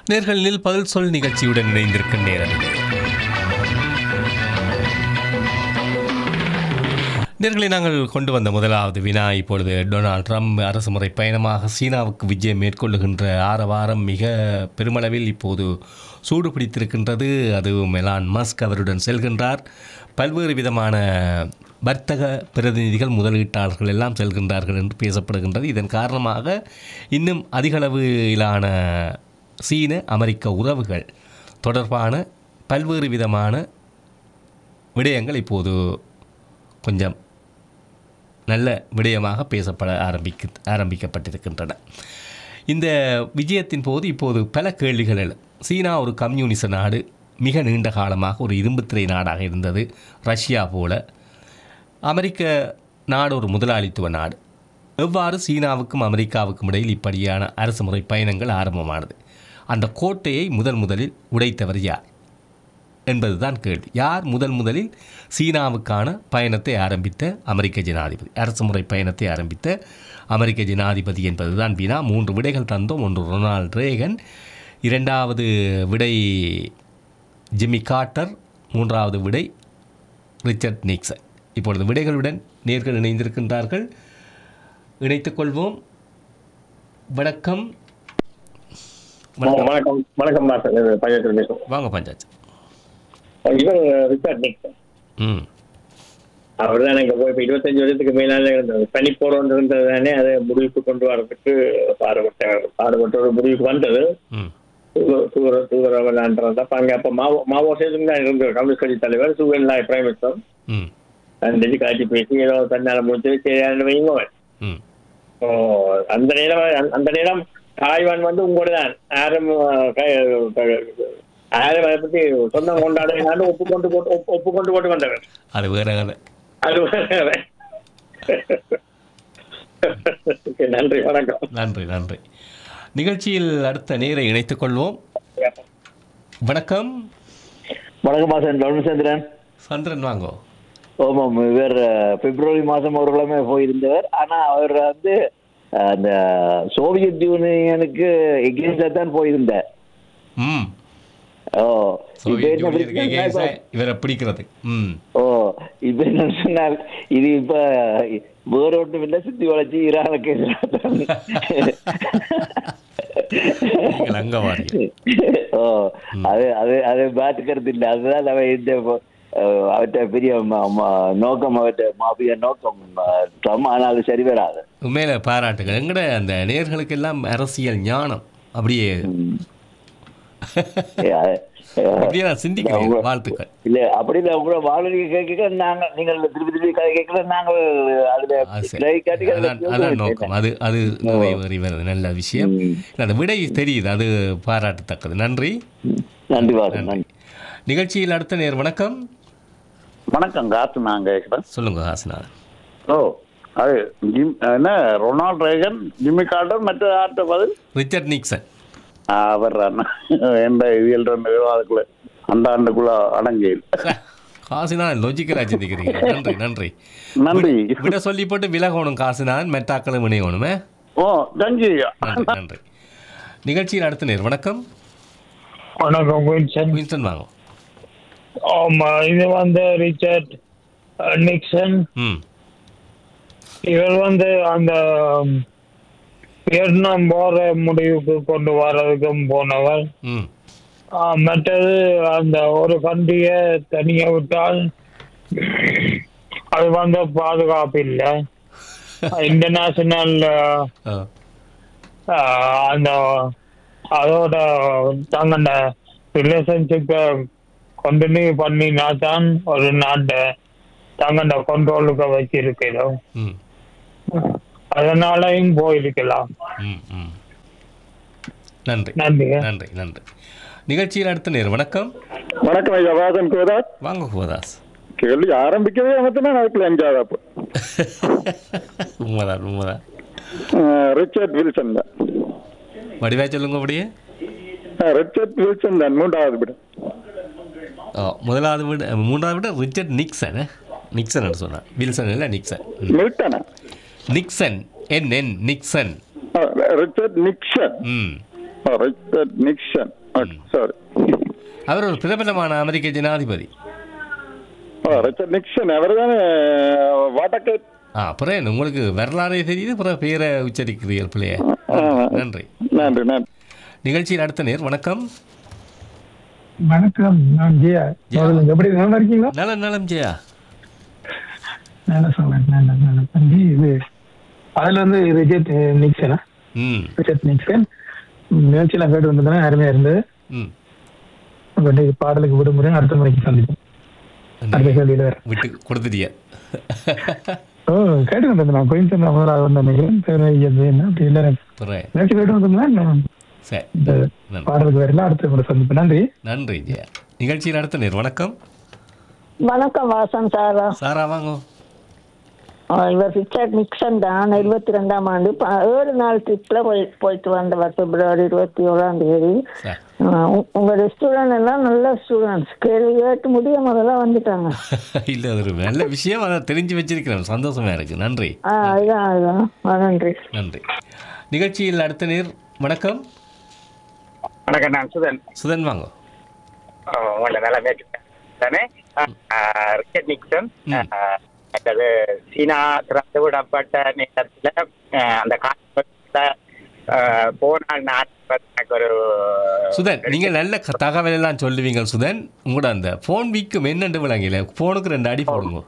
நேர்களில் பதில் சொல் நிகழ்ச்சியுடன் இணைந்திருக்கும் நேரம் இது. நேர்களை நாங்கள் கொண்டு வந்த முதலாவது வினா இப்பொழுது டொனால்ட் ட்ரம்ப் அரசுமுறை பயணமாக சீனாவுக்கு விஜயம் மேற்கொள்ளுகின்ற ஆரவாரம் மிக பெருமளவில் இப்போது சூடு பிடித்திருக்கின்றது அதுவும் எலான் மஸ்க் அவருடன் செல்கின்றார் பல்வேறு விதமான வர்த்தக பிரதிநிதிகள் முதலீட்டாளர்கள் எல்லாம் செல்கின்றார்கள் என்று பேசப்படுகின்றது இதன் காரணமாக இன்னும் அதிகளவிலான சீன அமெரிக்க உறவுகள் தொடர்பான பல்வேறு விதமான விடயங்கள் இப்போது கொஞ்சம் நல்ல விடயமாக பேசப்பட ஆரம்பிக்க ஆரம்பிக்கப்பட்டிருக்கின்றன இந்த விஜயத்தின் போது இப்போது பல கேள்விகள் எழும் சீனா ஒரு கம்யூனிச நாடு மிக நீண்ட காலமாக ஒரு இரும்புத்திரை நாடாக இருந்தது ரஷ்யா போல அமெரிக்க நாடு ஒரு முதலாளித்துவ நாடு எவ்வாறு சீனாவுக்கும் அமெரிக்காவுக்கும் இடையில் இப்படியான அரசு முறை பயணங்கள் ஆரம்பமானது அந்த கோட்டையை முதல் முதலில் உடைத்தவர் யார் என்பதுதான் கேள்வி யார் முதல் முதலில் சீனாவுக்கான பயணத்தை ஆரம்பித்த அமெரிக்க ஜனாதிபதி அரசுமுறை பயணத்தை ஆரம்பித்த அமெரிக்க ஜனாதிபதி என்பதுதான் வினா மூன்று விடைகள் தந்தோம் ஒன்று ரொனால்ட் ரேகன் இரண்டாவது விடை ஜிம்மி கார்ட்டர் மூன்றாவது விடை ரிச்சர்ட் நிக்சன் இப்பொழுது விடைகளுடன் நேர்கள் இணைந்திருக்கின்றார்கள் இணைத்துக் கொள்வோம் வணக்கம் வணக்கம் வணக்கம் வணக்கம் மாஸ்டர் இது பஞ்சாயத்து பேசுவோம் வாங்க பஞ்சாச்சு இவர் ரிச்சார்ட் நிக்சன் ம் அவர் தான் இங்க போய் இப்ப இருபத்தஞ்சு வருஷத்துக்கு மேலால இருந்தது தனி போறோம் இருந்தது தானே அதை முடிவுக்கு கொண்டு வரதுக்கு பாடுபட்ட பாடுபட்ட ஒரு முடிவுக்கு வந்தது ம் தூர தூர விளையாண்டுறது அப்ப அங்க அப்ப மாவோ மாவோ சேதும் தான் இருந்தது கம்யூனிஸ்ட் கட்சி தலைவர் சுகன் லாய் பிரைம் மினிஸ்டர் ம் அஞ்சு காட்சி பேசி ஏதோ தன்னால முடிச்சது சரியான வைங்க ம் ஓ அந்த நேரம் அந்த- அந்த நேரம் தாய்வான் வந்து உங்களோட தான் யாரும் அஹ், க- க- யாரும் அதை பத்தி சொந்தம் கொண்டாடுறாங்க ஒப்பு கொண்டு போட்டு ஒப்பு- ஒப்பு கொண்டு போட்டு வந்தவர் அது வேற கதை அது வேற. Okay, நன்றி வணக்கம் நன்றி நன்றி நிகழ்ச்சியில் அடுத்த நேரை இணைத்துக் கொள்வோம் வணக்கம் வணக்கம் மாசன் தருணச்சந்திரன் சந்திரன் வாங்கோ ஆமாம் இவர் அஹ், பிப்ரவரி மாதம் ஒரு கிழமை போயிருந்தவர் ஆனா அவர் வந்து அஹ், அந்த சோவியத் யூனியனுக்கு எகென்ஸ்டா தான் போயிருந்தார் ம் ஓ இப்ப சோவியத் என்ன யூனியனுக்கு பிரச்சனைன்னா against இப்ப- ஆ இவரை பிடிக்கிறது ம் ஓ இப்ப என்ன சொன்னால் இது இப்ப வேற ஒன்றும் இல்லை சுத்தி வளைச்சு ஈரானுக்கு நீங்கள் அங்க வாரீங்க ஓ அது அது அது மாற்றுக்கிறது இல்லை அதுதான் அவன் இந்த அஹ், அவற்றை பெரிய ம- ம- நோக்கம் அவற்றை மாபிய நோக்கம் ட்ரம் ஆனால் சரி வராது உண்மையில பாராட்டுகள் எங்கட அந்த நேர்களுக்கெல்லாம் அரசியல் ஞானம் அப்படியே ஏ, அது- அப்படியே நான் சிந்திக்கிறேன் வாழ்த்துக்கள் இல்ல அப்படி இல்ல உங்களோட வானொலி கேட்க நாங்க நீங்கள் திருப்பி திருப்பி கதை கேட்கல நாங்கள் அதுல அது சரி. play காட்டி அதுல அதான் அதான் நோக்கம் அது அது நிறைவேறி வருது நல்ல விஷயம் இல்ல, அந்த விடை தெரியுது அது பாராட்டத்தக்கது நன்றி நன்றி வாசன் நன்றி நிகழ்ச்சியில் அடுத்த நேர் வணக்கம் வணக்கம் காத்து நான் கேட்குறேன் சொல்லுங்க ஹாசனார் ஓ அது ஜிம் என்ன ரொனால்ட் ரேகன் ஜிம்மி கார்டர் மற்ற ஆட்ட பதில் ரிச்சர்ட் நிக்சன் அவர் எந்த இதில் ரெண்டு பேரும் அதுக்குள்ள அந்த ஆண்டுக்குள்ள அடங்கியில் காசுதான் லொஜிக்கலாக சிந்திக்கிறீங்க நன்றி நன்றி நன்றி விட சொல்லி போட்டு விலகணும் காசுதான் மெட்டாக்களும் இணையணுமே ஓ தங்கி நன்றி நன்றி நிகழ்ச்சியில் அடுத்த நேர் வணக்கம் வணக்கம் வின்சன் வின்சன் வாங்க ஆமா இது வந்து ரிச்சர்ட் அஹ், நிக்சன் ம் இவர் வந்து அந்த ம், வியட்நாம் போற முடிவுக்கு கொண்டு வர்றதுக்கும் போனவர் ம் ஆஹ், மற்றது அந்த ஒரு கண்ட்ரிய தனியா விட்டால் அது வந்து பாதுகாப்பு இல்லை இன்டர்நேஷனல் ஆ அந்த அதோட தங்கண்ட ரிலேஷன்ஷிப்பை கண்டினியூ பண்ணினா தான் ஒரு நாட்டை தங்கண்ட கண்ட்ரோலுக்கு வச்சிருக்கிறோம் ம் அதனாலையும் போயிருக்கலாம் ம் ம் நன்றி நன்றிங்க நன்றி நன்றி நிகழ்ச்சியில் அடுத்த நேர் வணக்கம் வணக்கம் ஐயா வாசன் கோதாஸ் வாங்க கோதாஸ் கேள்வி ஆரம்பிக்கவே மட்டும்தான் அதுக்குள்ள அஞ்சாவது அப்போ உண்மைதான் உண்மைதான் ரிச்சர்ட் வில்சன் தான் வடிவா சொல்லுங்க அப்படியே ரிச்சர்ட் வில்சன் தான் மூன்றாவது விட ஓ முதலாவது விட மூன்றாவது விட ரிச்சர்ட் நிக்சன் நிக்சன் சொன்னான் வில்சன் இல்லை நிக்சன் ம். மில்டனா நிக்சன் என் என் நிக்சன் ரிச்சர்ட் நிக்சன் ம் ரிச்சர்ட் நிக்சன் சாரி அவர் ஒரு பிரபலமான அமெரிக்க ஜனாதிபதி ரிச்சர்ட் நிக்சன் அவர் தானே வடக்கு ஆ அப்புறம் உங்களுக்கு வரலாறே தெரியுது அப்புறம் பேரை உச்சரிக்கிறீர்கள் பிள்ளைய நன்றி நன்றி நன்றி நிகழ்ச்சியில் அடுத்த நேர் வணக்கம் வணக்கம் நான் ஜெயா சொல்லுங்க எப்படி நல்லா இருக்கீங்களா நலம் நலம் ஜெயா நல்லா சொல்றேன் நல்லா நல்லா தம்பி இது அதுல வந்து ரிஜெட் நிக்சனா ம் ரிஜெட் நிக்சன் நிகழ்ச்சியெல்லாம் கேட்டு வந்திருந்தேன் அருமையா இருந்தது ம் உங்கள்கிட்ட இது பாடலுக்கு விடுமுறை அடுத்த முறைக்கு சந்திப்போம் அடுத்த கேள்வியில வேற விட்டு கொடுத்துட்டிய ஓ கேட்டு வந்திருந்தேன் நான் கோயில் நான் முதலாவது வந்த நினைக்கிறேன் பேர் ஐயது என்ன அப்படி எல்லாரும் அப்புறம் நிகழ்ச்சி கேட்டு வந்திருந்தேன் நான் சரி இந்த நன்றி பாடலுக்கு வரல அடுத்த முறை சந்திப்பேன் நன்றி நன்றி ஜெயா நிகழ்ச்சியில் அடுத்த நேர் வணக்கம் வணக்கம் வாசன் சாரா சாரா வாங்க ஆஹ் இவர் ரிச்சர்ட் நிக்சன் தான் இருபத்தி ரெண்டாம் ஆண்டு ப- ஏழு நாள் ட்ரிப்ல போய் போயிட்டு வந்தவர் பிப்ரவரி இருபத்தி ஏழாம் தேதி சார் ஆஹ் உ- உங்களோட ஸ்டூடெண்ட் எல்லாம் நல்ல ஸ்டூடெண்ட்ஸ் கேள்வி கேட்டு முடிய முதல்ல வந்துட்டாங்க இல்லை அது ஒரு நல்ல விஷயம் அதை தெரிஞ்சு வச்சிருக்கிறேன் சந்தோஷமா இருக்கு நன்றி ஆ அதுதான் அதுதான் ஆ, நன்றி நன்றி நிகழ்ச்சியில் அடுத்த நேர் வணக்கம் வணக்கம் நான் சுதன் சுதன் வாங்க உங்களை நல்லா கேட்டுட்டேன் தானே ரிச்சர்ட் நிக்சன் ம். ஆஹ், அது சீனா திறந்து விடப்பட்ட நேரத்தில் அந்த காலத்தில் போனால் நாட்டு எனக்கு ஒரு சுதன் நீங்கள் நல்ல க- தகவல் எல்லாம் சொல்லுவீங்க சுதன் உங்களோட அந்த ஃபோன் வீக்கும் என்னென்று விளங்கல ஃபோனுக்கு ரெண்டு அடி போடுங்க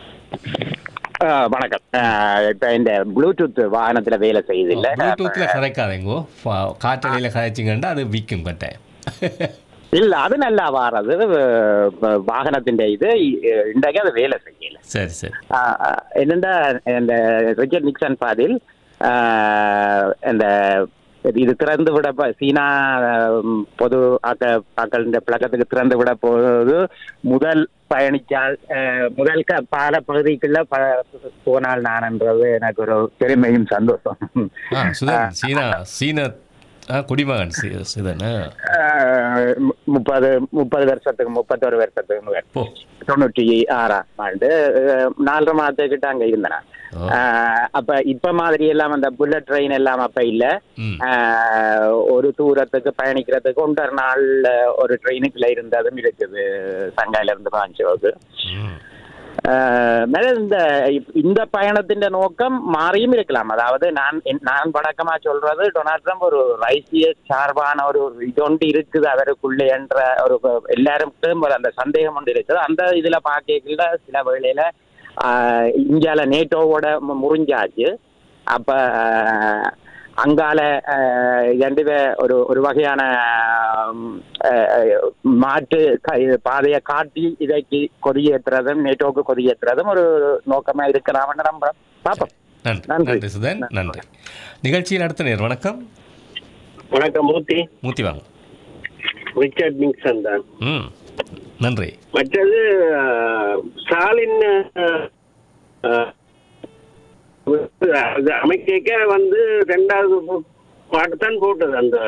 ஆஹ் வணக்கம் ஆஹ் இப்ப இந்த ப்ளூடூத் வாகனத்துல வேலை செய்யுது இல்ல ப்ளூடூத்தில் கதைக்காதேங்கோ ஃபா- காற்றலையில் கதைச்சிங்கண்டா அது விற்கும் கட்டாயம் இல்ல அது நல்லா வாரது அஹ் வாகனத்தின் இது அஹ் இன்றைக்கு அது வேலை செய்யல சரி சரி ஆஹ் ஆஹ் என்னண்டா இந்த ரிச்சர்ட் நிக்சன் பாதில் ஆஹ் இந்த இது திறந்து விட ப- சீனா ஆஹ் பொது ஆக்க ஆக்களின் பழக்கத்துக்கு திறந்து விட போது முதல் பயணிச்சால் ஆஹ் முதல் க பால பகுதிக்குள்ள ப போனால் நான்ன்றது எனக்கு ஒரு பெருமையும் சந்தோஷம் ஆ சுதன் சீனா சீன ஆ குடிமகன் சி சுதன் ஆ. ஆஹ் மு- முப்பது முப்பது வருஷத்துக்கு முப்பத்தொரு வருஷத்துக்கு முதல் போ தொண்ணூற்றி ஆறாம் ஆண்டு அஹ், நாலரை மாதத்துக்கிட்ட அங்க இருந்தேன் ஓ. ஆஹ் அப்ப இப்ப மாதிரி எல்லாம் அந்த புல்லட் ட்ரெயின் எல்லாம் அப்ப இல்ல ம் ஆஹ் ஒரு தூரத்துக்கு பயணிக்கிறதுக்கு ஒன்றரை நாள்ல ஒரு ட்ரெயினுக்குள்ள இருந்ததும் இருக்குது சங்காயில இருந்து பாஞ்சோக்கு ம் மேலும் இந்த இப்- இந்த பயணத்தின் நோக்கம் மாறியும் இருக்கலாம் அதாவது நான் என்- நான் வழக்கமா சொல்றது டொனால்ட் ட்ரம்ப் ஒரு ரைசிய சார்பான ஒரு இதொண்டு இருக்குது அவருக்குள்ளே என்ற ஒரு எல்லாருக்கும் ஒரு அந்த சந்தேகம் ஒன்று இருக்குது அந்த இதுல பார்க்கல சில வேளையில ஆஹ், இந்தியால நேட்டோவோட மு- முறிஞ்சாச்சு அப்ப ஆஹ், அங்கால ஆஹ், ரெண்டு பே- ஒரு ஒரு வகையான ஆம், ஆஹ், மாற்று க- இது பாதையை காட்டி இதைக்கு கொடியேற்றுறதும் நேட்டோக்கு கொடியேற்றுறதும் ஒரு நோக்கமா இருக்கலாம்னு நம்புறோம் பார்ப்போம் நன்றி நன்றி. நன்றி சுதன் நன்றி நிகழ்ச்சியில் அடுத்த நேர் வணக்கம் வணக்கம் மூர்த்தி மூத்தி வாங்க ரிச்சர்ட் நிக்சன் தான் ம் நன்றி மற்றது அஹ், ஸ்டாலின் அஹ், அஹ், அது அமைக்க வந்து ரெண்டாவது பாட்டு தான் போட்டது அந்த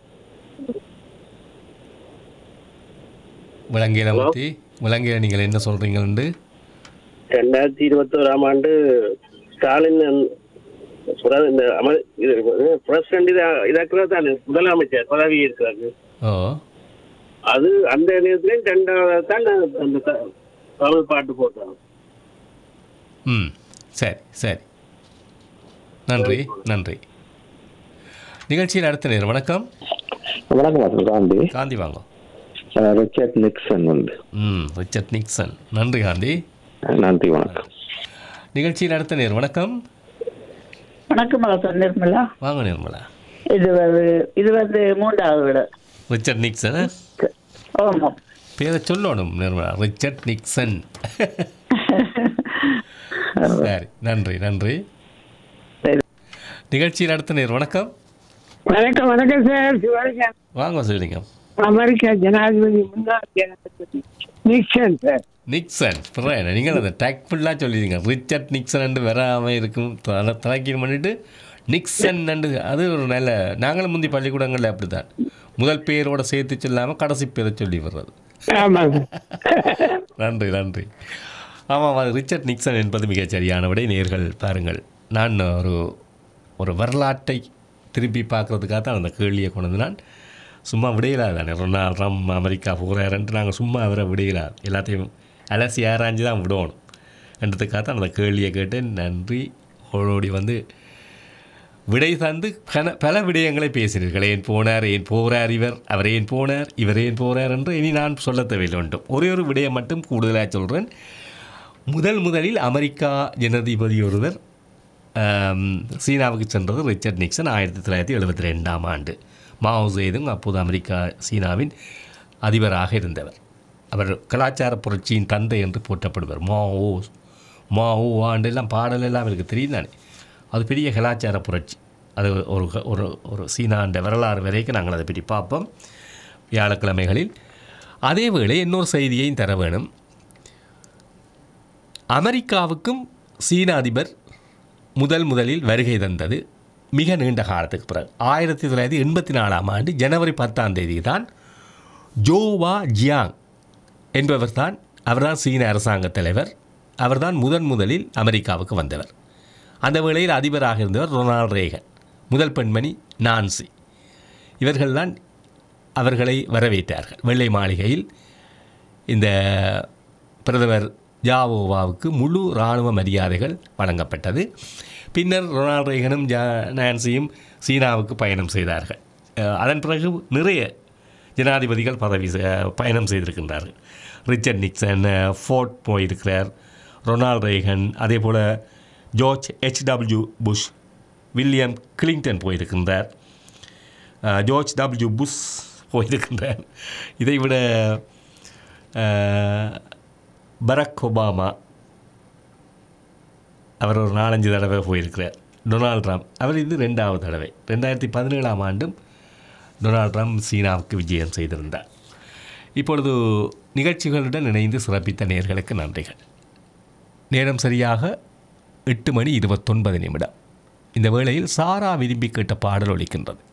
விலங்கியல மூத்தி விலங்கியல நீங்கள் என்ன சொல்கிறீங்கன்னு ரெண்டாயிரத்தி இருபத்தோராம் ஆண்டு ஸ்டாலின் அந்த- புற- இந்த அம இது பிரசிடண்ட் இதா இதாக்குறது தான் முதலமைச்சர் பதவி இருக்கிறாரு ஓ அது அந்த நேரத்துலேயும் ரெண்டாவது தான் அந்த த- தமிழ் பாட்டு போட்டாங்க ம் சரி சரி நன்றி நன்றி நிகழ்ச்சியில் அடுத்த நேர் வணக்கம் வணக்கம் வாசன் காந்தி காந்தி வாங்க அஹ் ரிச்சர்ட் நிக்சன் வந்து ம் ரிச்சர்ட் நிக்சன் நன்றி காந்தி நன்றி வணக்கம் நிகழ்ச்சியில் அடுத்த நேர் வணக்கம் வணக்கம் வாசன் நிர்மலா வாங்க நிர்மலா இது வந்து இது வந்து மூன்றாவது விட ரிச்சர்ட் நிக்சன் ஆமாம் பேரை சொல்லணும் நிர்மலா ரிச்சர்ட் நிக்சன் சரி நன்றி நன்றி நிகழ்ச்சியில் அடுத்த நேர் வணக்கம் வணக்கம் வணக்கம் சார் சிவலிங்கம் வாங்க சிவலிங்கம் அமெரிக்கா ஜனாதிபதி முன்னாள் ஜனாதிபதி நிக்சன் சார் நிக்சன் பிறகு நீங்கள் அந்த டேக் ஃபுல்லாக சொல்லிடுங்க ரிச்சர்ட் நிக்சன் வராமல் இருக்கும் தலை தலைக்கீழ் பண்ணிட்டு நிக்சன் அது ஒரு நல்ல நாங்களும் முந்தி பள்ளிக்கூடங்களில் அப்படி தான் முதல் பேரோட சேர்த்து சொல்லாமல் கடைசி பேரை சொல்லி வர்றது ஆமாங்க நன்றி நன்றி ஆமாம் அது ரிச்சர்ட் நிக்சன் என்பது மிகச் சரியான விடை நேர்கள் பாருங்கள் நான் ஒரு ஒரு வரலாற்றை திருப்பி பார்க்குறதுக்காக தான் அந்த கேள்வியை கொண்டு வந்து நான் சும்மா விடையிலாது தானே ரொனால்ட் ட்ரம்ப் அமெரிக்கா போகிறாருன்ட்டு நாங்கள் சும்மா அவரை விடையிலாது எல்லாத்தையும் அலசி ஆராய்ஞ்சு தான் விடணும் என்றதுக்காக தான் அந்த கேள்வியை கேட்டு நன்றி ஓடோடி வந்து விடை தந்து பல பல விடயங்களை பேசினீர்கள் ஏன் போனார் ஏன் போகிறார் இவர் அவர் ஏன் போனார் இவர் ஏன் போகிறார் என்று இனி நான் சொல்ல தேவையில்லை வேண்டும் ஒரே ஒரு விடயம் மட்டும் கூடுதலாக சொல்கிறேன் முதல் முதலில் அமெரிக்கா ஜனாதிபதி ஒருவர் ஆம், சீனாவுக்கு சென்றது ரிச்சர்ட் நிக்சன் ஆயிரத்தி தொள்ளாயிரத்தி எழுபத்தி ரெண்டாம் ஆண்டு மாவோ சேதுங் அப்போது அமெரிக்கா சீனாவின் அதிபராக இருந்தவர் அவர் கலாச்சார புரட்சியின் தந்தை என்று போற்றப்படுவார் மாவோ மாவோ ஆண்டெல்லாம் பாடல் எல்லாம் எனக்கு தெரியும் தானே அது பெரிய கலாச்சார புரட்சி அது ஒரு ஒரு ஒரு சீனாண்ட வரலாறு வரைக்கும் நாங்கள் அதை பற்றி பார்ப்போம் வியாழக்கிழமைகளில் அதே வேளை இன்னொரு செய்தியையும் தர வேணும் அமெரிக்காவுக்கும் சீன அதிபர் முதல் முதலில் வருகை தந்தது மிக நீண்ட காலத்துக்கு பிறகு ஆயிரத்தி தொள்ளாயிரத்தி எண்பத்தி நாலாம் ஆண்டு ஜனவரி பத்தாம் தேதி தான் ஜோவா ஜியாங் என்பவர் தான் அவர்தான் சீன அரசாங்க தலைவர் அவர்தான் முதன் முதலில் அமெரிக்காவுக்கு வந்தவர் அந்த வேளையில் அதிபராக இருந்தவர் ரொனால்ட் ரேகன் முதல் பெண்மணி நான்சி இவர்கள்தான் அவர்களை வரவேற்றார்கள் வெள்ளை மாளிகையில் இந்த பிரதமர் ஜாவோவாவுக்கு முழு இராணுவ மரியாதைகள் வழங்கப்பட்டது பின்னர் ரொனால்ட் ரேகனும் ஜா நான்சியும் சீனாவுக்கு பயணம் செய்தார்கள் அஹ் அதன் பிறகு நிறைய ஜனாதிபதிகள் பதவி செ- பயணம் செய்திருக்கின்றார்கள் ரிச்சர்ட் நிக்சன் அஹ், ஃபோர்ட் போயிருக்கிறார் ரொனால்ட் ரேகன் அதே போல் George H W Bush William Clinton போயிருக்கின்றார் அஹ், ஜார்ஜ் டபிள்யூ புஷ் போயிருக்கின்றார் இதைவிட அஹ், பராக் ஒபாமா அவர் ஒரு நாலஞ்சு தடவை போயிருக்கிறார் டொனால்ட் ட்ரம்ப் அவர் இது ரெண்டாவது தடவை ரெண்டாயிரத்தி பதினேழாம் ஆண்டும் டொனால்ட் ட்ரம்ப் சீனாவுக்கு விஜயம் செய்திருந்தார் இப்பொழுது நிகழ்ச்சிகளுடன் இணைந்து சிறப்பித்த நேர்களுக்கு நன்றிகள் நேரம் சரியாக எட்டு மணி இருபத்தொன்பது நிமிடம் இந்த வேளையில் சாரா விரும்பி கேட்ட பாடல் ஒலிக்கின்றது